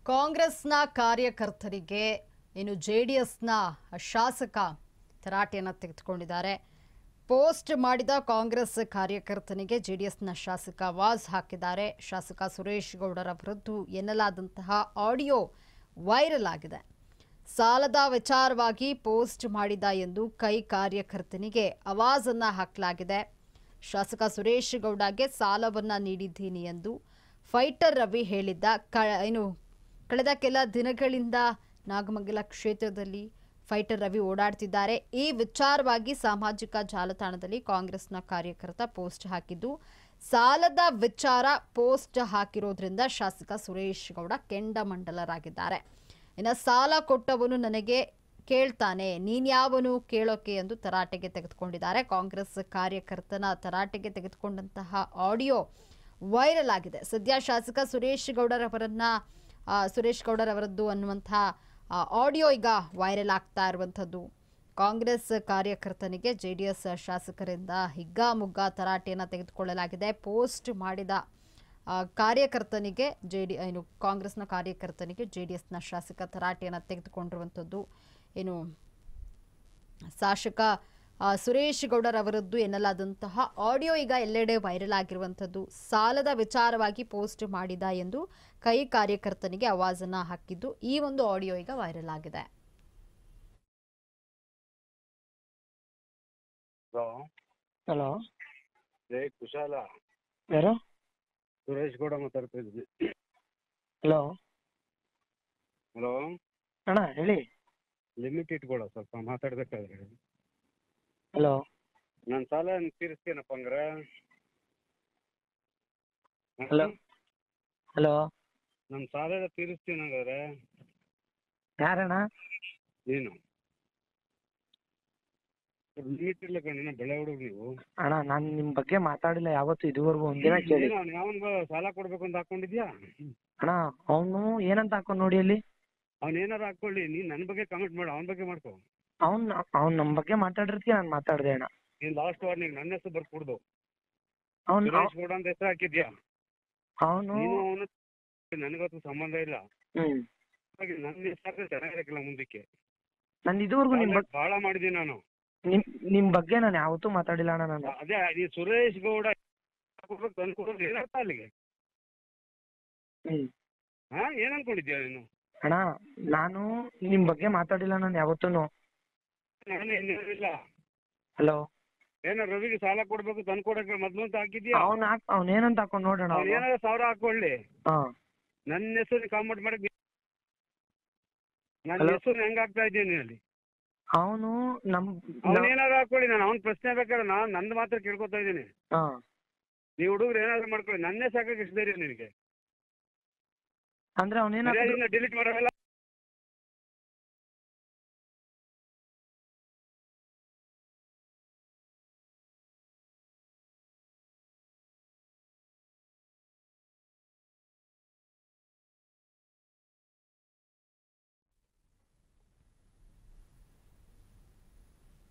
ಕಾಂಗ್ರೆಸ್ನ ಕಾರ್ಯಕರ್ತರಿಗೆ ಇನ್ನು ಜೆ ಡಿ ಎಸ್ನ ಶಾಸಕ ತರಾಟೆಯನ್ನು ತೆಗೆದುಕೊಂಡಿದ್ದಾರೆ ಪೋಸ್ಟ್ ಮಾಡಿದ ಕಾಂಗ್ರೆಸ್ ಕಾರ್ಯಕರ್ತನಿಗೆ ಜೆ ಡಿ ಎಸ್ನ ಶಾಸಕ ವಾಜ್ ಹಾಕಿದ್ದಾರೆ ಶಾಸಕ ಸುರೇಶ್ ಗೌಡರ ವಿರುದ್ಧ ಎನ್ನಲಾದಂತಹ ಆಡಿಯೋ ವೈರಲ್ ಆಗಿದೆ ಸಾಲದ ವಿಚಾರವಾಗಿ ಪೋಸ್ಟ್ ಮಾಡಿದ ಎಂದು ಕೈ ಕಾರ್ಯಕರ್ತನಿಗೆ ಅವಾಜನ್ನ ಹಾಕಲಾಗಿದೆ ಶಾಸಕ ಸುರೇಶ್ ಗೌಡಗೆ ಸಾಲವನ್ನ ನೀಡಿದ್ದೀನಿ ಎಂದು ಫೈಟರ್ ರವಿ ಹೇಳಿದ್ದ ಕ ಏನು ಕಳೆದ ಕೆಲ ದಿನಗಳಿಂದ ನಾಗಮಂಗಲ ಕ್ಷೇತ್ರದಲ್ಲಿ ಫೈಟರ್ ರವಿ ಓಡಾಡ್ತಿದ್ದಾರೆ ಈ ವಿಚಾರವಾಗಿ ಸಾಮಾಜಿಕ ಜಾಲತಾಣದಲ್ಲಿ ಕಾಂಗ್ರೆಸ್ನ ಕಾರ್ಯಕರ್ತ ಪೋಸ್ಟ್ ಹಾಕಿದ್ದು ಸಾಲದ ವಿಚಾರ ಪೋಸ್ಟ್ ಹಾಕಿರೋದ್ರಿಂದ ಶಾಸಕ ಸುರೇಶ್ ಗೌಡ ಕೆಂಡಮಂಡಲರಾಗಿದ್ದಾರೆ ಇನ್ನು ಸಾಲ ಕೊಟ್ಟವನು ನನಗೆ ಕೇಳ್ತಾನೆ ನೀನ್ಯಾವನು ಕೇಳೋಕೆ ಎಂದು ತರಾಟೆಗೆ ತೆಗೆದುಕೊಂಡಿದ್ದಾರೆ ಕಾಂಗ್ರೆಸ್ ಕಾರ್ಯಕರ್ತನ ತರಾಟೆಗೆ ತೆಗೆದುಕೊಂಡಂತಹ ಆಡಿಯೋ ವೈರಲ್ ಆಗಿದೆ ಸದ್ಯ ಶಾಸಕ ಸುರೇಶ್ ಗೌಡರವರನ್ನ ಆ, ಸುರೇಶ್ ಗೌಡರವರದ್ದು ಅನ್ನುವಂತಹ ಆ, ಆಡಿಯೋ ಈಗ ವೈರಲ್ ಆಗ್ತಾ ಇರುವಂಥದ್ದು ಕಾಂಗ್ರೆಸ್ ಕಾರ್ಯಕರ್ತನಿಗೆ ಜೆ ಡಿ ಎಸ್ ಶಾಸಕರಿಂದ ಹಿಗ್ಗಾಮುಗ್ಗಾ ತರಾಟೆಯನ್ನು ತೆಗೆದುಕೊಳ್ಳಲಾಗಿದೆ ಪೋಸ್ಟ್ ಮಾಡಿದ ಆ, ಕಾರ್ಯಕರ್ತನಿಗೆ ಜೆ ಡಿ ಏನು ಕಾಂಗ್ರೆಸ್ನ ಕಾರ್ಯಕರ್ತನಿಗೆ ಜೆ ಡಿ ಎಸ್ನ ಶಾಸಕ ತರಾಟೆಯನ್ನು ತೆಗೆದುಕೊಂಡಿರುವಂಥದ್ದು ಏನು ಶಾಸಕ ಆ, ಸುರೇಶ್ ಗೌಡರವರದ್ದು ಎನ್ನಲಾದಂತಹ ಆಡಿಯೋ ಈಗ ಎಲ್ಲೆಡೆ ವೈರಲ್ ಆಗಿರುವಂಥದ್ದು ಸಾಲದ ವಿಚಾರವಾಗಿ ಪೋಸ್ಟ್ ಮಾಡಿದ ಎಂದು ಕೈ ಕಾರ್ಯಕರ್ತನಿಗೆ ಅವಾಜನ್ನ ಹಾಕಿದ್ದು ಈ ಒಂದು ಆಡಿಯೋ ಈಗ ವೈರಲ್ ಆಗಿದೆ ಹಲೋ ಹಲೋ ಜೈ ಕುಶಾಲ ಯಾರು ಸುರೇಶ್ ಗೌಡ ಮಾತಾಡ್ತಾ ಇದ್ದೀನಿ ಹಲೋ ಹಲೋ ಅಣ್ಣ ಹೇಳಿ ಲಿಮಿಟ್ ಇಟ್ಕೊಳ ಸ್ವಲ್ಪ ಮಾತಾಡ್ಬೇಕಾದ್ರೆ ಹಲೋ ನನ್ನ ಸಾಲ ತೀರಿಸ್ತೇನಪ್ಪ ಹಂಗಾರೆ ಹಲೋ ಹಲೋ ನನ್ನ ಸಾಲ ಎಲ್ಲ ತೀರಿಸ್ತೀನಿ ಹಂಗಾರೆ ಯಾರಣ್ಣ ನೀನು ಲಿಮಿಟ್ ಇಲ್ಲ ಕಣ್ಣ ಬೆಳೆ ಹುಡುಗ ನೀವು ಅಣ್ಣ ನಾನು ನಿಮ್ಮ ಬಗ್ಗೆ ಮಾತಾಡಿಲ್ಲ ಯಾವತ್ತು ಇದುವರೆಗೂ ಒಂದಿನ ಕೇಳಿ ಏನು ಅವ್ನು ಯಾವನ್ಗೋ ಸಾಲ ಕೊಡ್ಬೇಕು ಅಂತ ಹಾಕೊಂಡಿದ್ಯಾ ಅಣ್ಣ ಅವನು ಏನಂತ ಹಾಕೊಂಡು ನೋಡಿ ಅಲ್ಲಿ ಅವ್ನು ಏನಾರು ಹಾಕೊಳ್ಳಿ ನೀನ್ ನನ್ನ ಬಗ್ಗೆ ಕಮೆಂಟ್ ಮಾಡು ಅವನ ಬಗ್ಗೆ ಮಾಡ್ಕೊ ಅವ್ನ್ ಅವ್ನ್ ನಮ್ಮ ಬಗ್ಗೆ ಮಾತಾಡಿರ್ತೀಯ ನಾನು ಮಾತಾಡ್ದೆ ಅಣ್ಣ ನೀನ್ ಲಾಸ್ಟ್ ವಾರ್ನಿಂಗ್ ನನ್ನ ಹೆಸರು ಬರ್ಕೊಡ್ದು ಅವ್ನು ಸುರೇಶ್ ಗೌಡ ಅಂತ ಹೆಸರು ಹಾಕಿದ್ಯಾ ಅವನು ನೀನು ಅವನು ನನಗಂತೂ ಸಂಬಂಧ ಇಲ್ಲ ಹ್ಮ್ ಹಾಗಾಗಿ ನನ್ನ ಹೆಸರು ಚೆನ್ನಾಗಿರಕ್ಕಿಲ್ಲ ಮುಂದಕ್ಕೆ ನಾನು ಇದುವರೆಗೂ ನಿಮ್ಮ ಬಗ್ಗೆ ಬಹಳ ಮಾಡಿದೀನಿ ನಾನು ನಿಮ್ ನಿಮ್ ಬಗ್ಗೆ ನಾನು ಯಾವತ್ತೂ ಮಾತಾಡಿಲ್ಲ ಅಣ್ಣ ನಾನು ಅದೇ ಈ ಸುರೇಶ್ ಗೌಡ ತಂದ್ಕೊಡೋದು ಏನರ್ಥ ಅಲ್ಲಿಗೆ ಹ್ಮ್ ಹಾ ಏನ್ ಅನ್ಕೊಂಡಿದ್ಯಾ ನೀನು ಅಣ್ಣ ನಾನು ನಿಮ್ ಬಗ್ಗೆ ಮಾತಾಡಿಲ್ಲ ನಾನು ಯಾವತ್ತೂ ನಾನು ಏನಿಲ್ಲ ಹಲೋ ಏನೋ ರವಿಗೆ ಸಾಲ ಕೊಡ್ಬೇಕು ತಂದ್ಕೊಡಕ್ಕೆ ಮೊದ್ಲು ಅಂತ ಹಾಕಿದ್ಯಾ ಅವ್ನ ಅವ್ನ ಏನಂತ ಹಾಕೊಂಡು ನೋಡೋಣ ಅವ್ನು ಏನಾರ ಸಾವಿರ ಹಾಕೊಳ್ಳಿ ಹಾ ನನ್ನ ಹೆಸರು ಕಾಮೆಂಟ್ ಮಾಡಕ್ ನನ್ನ Hello? ಹೆಸರು ಹೆಂಗ್ ಆಗ್ತಾ ಇದ್ದೀನಿ ಅಲ್ಲಿ ಅವನು ನಮ್ ಅವ್ನ ಏನಾರ ಹಾಕೊಳ್ಳಿ ನಾನು ಅವ್ನ ಪ್ರಶ್ನೆ ಬೇಕಾದ್ರೆ ನಾನು ನಂದು ಮಾತ್ರ ಕೇಳ್ಕೊತಾ ಇದ್ದೀನಿ ಹಾ ನೀವು ಹುಡುಗರು ಏನಾದ್ರು ಮಾಡ್ಕೊಳ್ಳಿ ನನ್ನೇ ಸಾಕಾಗಿ ಎಷ್ಟು ಧೈರ್ಯ ನಿನಗೆ ಅಂದ್ರೆ ಅವನೇನ ಡಿಲೀಟ್ ಮಾಡೋಲ್ಲ